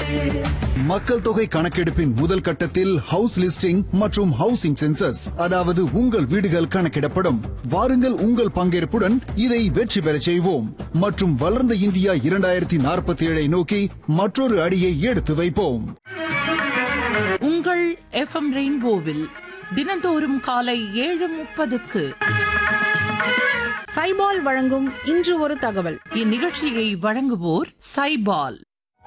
மக்கள் தொகை கணக்கெடுப்பின் முதல் கட்டத்தில் ஹவுஸ் லிஸ்டிங் மற்றும் ஹவுசிங் சென்சஸ் அதாவது உங்கள் வீடுகள் கணக்கிடப்படும் வாருங்கள் உங்கள் பங்கேற்புடன் இதை வெற்றி பெறச் செய்வோம் மற்றும் வளர்ந்த இந்தியா இரண்டாயிரத்தி நாற்பத்தி ஏழை நோக்கி மற்றொரு அடியை எடுத்து வைப்போம் உங்கள் எஃப்எம் ரெயின்போவில் தினந்தோறும் காலை ஏழு முப்பதுக்கு சைபால் வழங்கும் இன்று ஒரு தகவல் இந்நிகழ்ச்சியை வழங்குவோர் சைபால்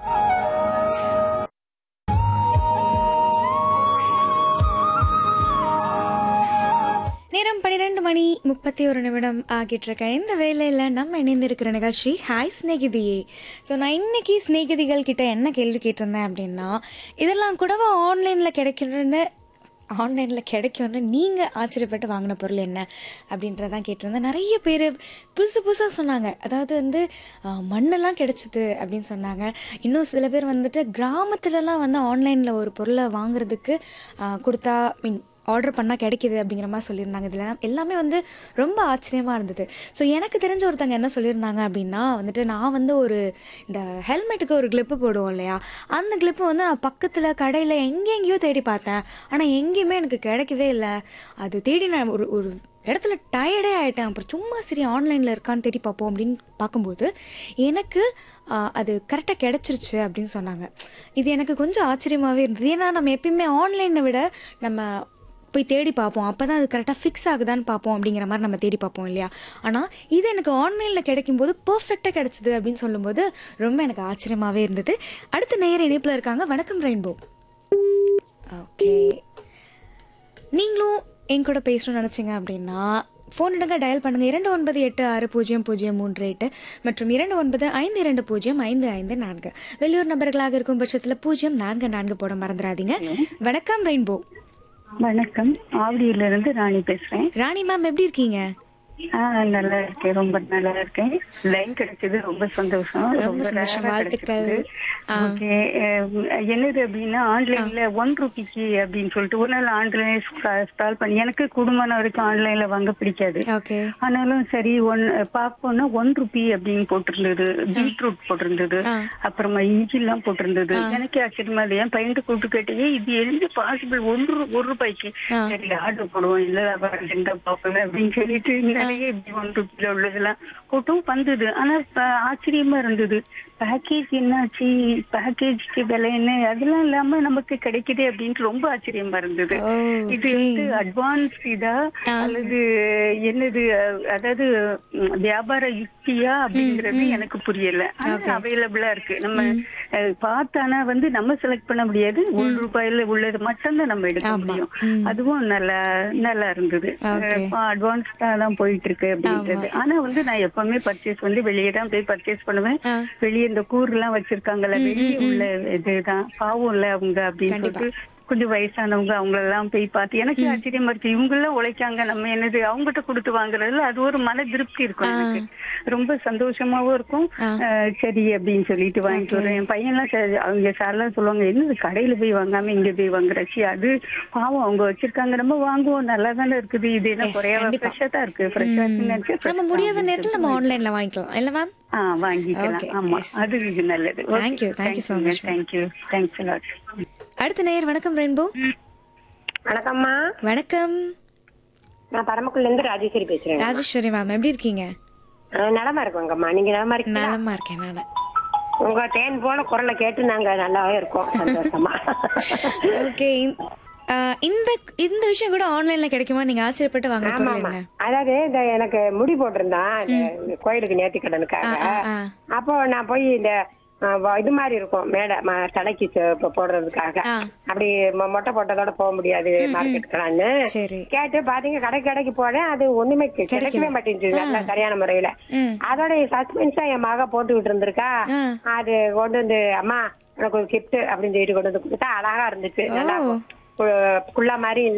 நேரம் பன்னிரெண்டு மணி முப்பத்தி ஒரு நிமிடம் ஆகிட்டு இருக்க இந்த வேலையில் நம்ம இணைந்திருக்கிற நிகழ்ச்சி ஹாய் ஸ்நேகிதியே ஸோ நான் இன்னைக்கு ஸ்நேகிதிகள் கிட்ட என்ன கேள்வி கேட்டிருந்தேன் அப்படின்னா இதெல்லாம் கூடவா ஆன்லைனில் கிடைக்கணும்னு ஆன்லைனில் கிடைக்கும்னு நீங்கள் ஆச்சரியப்பட்டு வாங்கின பொருள் என்ன அப்படின்றதான் கேட்டிருந்தேன் நிறைய பேர் புதுசு புதுசாக சொன்னாங்க அதாவது வந்து ஆஹ், மண்ணெல்லாம் கிடைச்சிது அப்படின்னு சொன்னாங்க இன்னும் சில பேர் வந்துட்டு கிராமத்துலலாம் வந்து ஆன்லைனில் ஒரு பொருளை வாங்குறதுக்கு ஆஹ், கொடுத்தா மீன் ஆர்டர் பண்ணால் கிடைக்கிது அப்படிங்கிற மாதிரி சொல்லியிருந்தாங்க இதில் எல்லாமே வந்து ரொம்ப ஆச்சரியமாக இருந்தது ஸோ எனக்கு தெரிஞ்ச ஒருத்தங்க என்ன சொல்லியிருந்தாங்க அப்படின்னா வந்துட்டு நான் வந்து ஒரு இந்த ஹெல்மெட்டுக்கு ஒரு கிளிப்பு போடுவோம் இல்லையா அந்த கிளிப்பு வந்து நான் பக்கத்தில் கடையில் எங்கெங்கேயோ தேடி பார்த்தேன் ஆனால் எங்கேயுமே எனக்கு கிடைக்கவே இல்லை அது தேடி நான் ஒரு ஒரு இடத்துல டயர்டே ஆகிட்டேன் அப்புறம் சும்மா சரி ஆன்லைனில் இருக்கான்னு தேடி பார்ப்போம் அப்படின்னு பார்க்கும்போது எனக்கு ஆ, அது கரெக்டாக கிடச்சிருச்சு அப்படின்னு சொன்னாங்க இது எனக்கு கொஞ்சம் ஆச்சரியமாகவே இருந்தது ஏன்னா நம்ம எப்பயுமே ஆன்லைனை விட நம்ம போய் தேடி பார்ப்போம் அப்போ தான் அது கரெக்டாக ஃபிக்ஸ் ஆகுதான்னு பார்ப்போம் அப்படிங்கிற மாதிரி நம்ம தேடி பார்ப்போம் இல்லையா ஆனால் இது எனக்கு ஆன்லைனில் கிடைக்கும்போது பர்ஃபெக்டாக கிடைச்சிது அப்படின்னு சொல்லும்போது ரொம்ப எனக்கு ஆச்சரியமாகவே இருந்தது அடுத்த நேர இணைப்பில் இருக்காங்க வணக்கம் ரெயின்போ ஓகே நீங்களும் என் கூட பேசணும்னு நினச்சிங்க அப்படின்னா ஃபோன் எடுங்க டயல் பண்ணுங்க இரண்டு ஒன்பது எட்டு ஆறு பூஜ்ஜியம் பூஜ்ஜியம் மூன்று எட்டு மற்றும் இரண்டு ஒன்பது ஐந்து இரண்டு பூஜ்ஜியம் ஐந்து ஐந்து நான்கு வெளியூர் நபர்களாக இருக்கும் பட்சத்தில் பூஜ்ஜியம் நான்கு நான்கு போட மறந்துடாதீங்க வணக்கம் ரெயின்போ வணக்கம் ஆவடியில இருந்து ராணி பேசுறேன் ராணி மேம் எப்படி இருக்கீங்க ஆ நல்லா இருக்கேன் ரொம்ப நல்லா இருக்கேன் லைன் கிடைச்சது ரொம்ப சந்தோஷம் ரொம்ப சந்தோஷம். rare ஆ வாழ்த்துக்கள். கிடைச்சது. ஆ. ஓகே என்னது அப்படின்னா ஆன்லைன்ல ஒன் ருபிக்கு அப்படின்னு சொல்லிட்டு ஒரு நாள் ஆன்லைன் ஸ்டால் பண்ணி எனக்கு குடும்பம் வரைக்கும் ஆன்லைன்ல வாங்க பிடிக்காது ஓகே ஆனாலும் சரி ஒன் பார்ப்போம்னா ஒன் ருபி அப்படின்னு போட்டிருந்தது பீட்ரூட் போட்டிருந்தது ஆ. அப்புறமா இஞ்சி எல்லாம் போட்டிருந்தது எனக்கு ஆச்சரியமா இல்லை என் பையன்ட்டு கூப்பிட்டு கேட்டே இது எந்த பாசிபிள் ஒன்று ரூ- ஒரு ரூபாய்க்கு ஆ. சரி ஆர்டர் போடுவோம் இல்ல எந்த பார்ப்பல அப்படின்னு சொல்லிட்டு நிறைய இப்படி ஒன் ருபில உள்ளதெல்லாம் போட்டும் வந்தது ஆனா ப- ஆச்சரியமா இருந்தது பேக்கேஜ் என்னாச்சு பேக்கேஜ்க்கு விலை என்ன அதெல்லாம் இல்லாம நமக்கு கிடைக்குதே அப்படின்ட்டு ரொம்ப ஆச்சரியமா இருந்தது ஓ, இது okay. வந்து அட்வான்ஸ் இதா ஆ. அல்லது என்னது அஹ், அதாவது ம், வியாபார யுக்தியா அப்படிங்கறது எனக்கு புரியல Okay. அவைலபிளா இருக்கு நம்ம அஹ், பார்த்தானா வந்து நம்ம செலக்ட் பண்ண முடியாது ஒரு ரூபாயில உள்ளது மட்டும்தான் நம்ம எடுக்க ஆமா. முடியும் ம். அதுவும் நல்லா நல்லா இருந்தது Okay. அட்வான்ஸ்டா தான் போயிட்டு இருக்கு அப்படின்றது ஆனா வந்து நான் எப்பவுமே பர்ச்சேஸ் வந்து வெளியே தான் போய் பர்ச்சேஸ் பண்ணுவேன் ஆ. வெளியே இந்த கூர் எல்லாம் வச்சிருக்காங்கல்ல வெளியே உள்ள இதுதான் பாவம் இல்ல அவங்க அப்படின்னு கண்டிப்பா. சொல்லிட்டு கொஞ்சம் வயசானவங்க அவங்களெல்லாம் போய் பார்த்து எனக்கு ஆச்சரியமா இருக்கு இவங்க எல்லாம் உழைக்காங்க நம்ம என்னது அவங்ககிட்ட கொடுத்து வாங்குறதுல அது ஒரு மன திருப்தி இருக்கும் எனக்கு ரொம்ப சந்தோஷமாவும் இருக்கும் ஆ. அஹ், சரி அப்படின்னு சொல்லிட்டு வாங்கிட்டு வரேன் என் பையன்லாம் சரி, அவங்க சார்லாம் சொல்லுவாங்க என்னது கடையில போய் வாங்காம இங்க போய் வாங்குறச்சி அது பாவம் அவங்க வச்சிருக்காங்க நம்ம வாங்குவோம் நல்லா தானே இருக்குது இது என்ன Yes, குறையா கண்டிப்பா. ஃப்ரெஷ்ஷா தான் இருக்கு ஃப்ரெஷ்ஷா நினைச்சு fresh நம்ம தான் முடியாத அப்படின்னு நேரத்தில் நம்ம ஆன்லைனில் வாங்கிக்கலாம் இல்லை மேம் ஆ வாங்கிக்கலாம் Okay, ஆமா yes. அது இது நல்லது Thank you, thank you so much, ma'am. Thank you thanks lot அடுத்த நேயர் வணக்கம் ரெயின்போ வணக்கம்மா வணக்கம் நான் பரமக்குள்ள இருந்து ராஜேஸ்வரி பேசுறேன் ராஜேஸ்வரி மேம் எப்படி இருக்கீங்க அஹ் நலமா இருக்கோங்கம்மா நீங்க நலமா இருக்கீங்களா நலமா இருக்கேன் நான் உங்க தேன் போல குரலை கேட்டு நாங்க நல்லாவே இருக்கோம் சந்தோஷமா ஓகே இந்த இந்த விஷயம் கூட ஆன்லைன்ல கிடைக்குமா நீங்க ஆச்சரியப்பட்டு வாங்க ஆமா பொருள் ஆமா என்ன அதாவது இந்த எனக்கு முடி போட்டிருந்தான் இந்த கோயிலுக்கு நேர்த்திக்கடனுக்காக ஆ, ஆ, ஆ. அப்போ நான் போய் இந்த அஹ், வ- இது மாதிரி இருக்கும் மேடை ம- தலைக்கு ச- போ- போடுறதுக்காக ஆ. அப்படி மொ- மொட்டை போட்டதோட போக முடியாது மார்க்கெட்டுக்கலான்னு சரி கேட்டு பாத்தீங்க கடை கடைக்கு போனேன் அது ஒண்ணுமே கி- கிடைக்கவே மாட்டேங்குது நல்லா சரியான முறையில ம் அதோட சஸ்பென்ஸா என் மக போட்டுக்கிட்டு இருந்திருக்கா ஆ. அது கொண்டு வந்து அம்மா எனக்கு ஒரு கிஃப்ட் அப்படின்னு சொல்லிட்டு கொண்டு வந்து கொடுத்தா அழகா இருந்துச்சு நல்லா கு- குள்ளா மாதிரி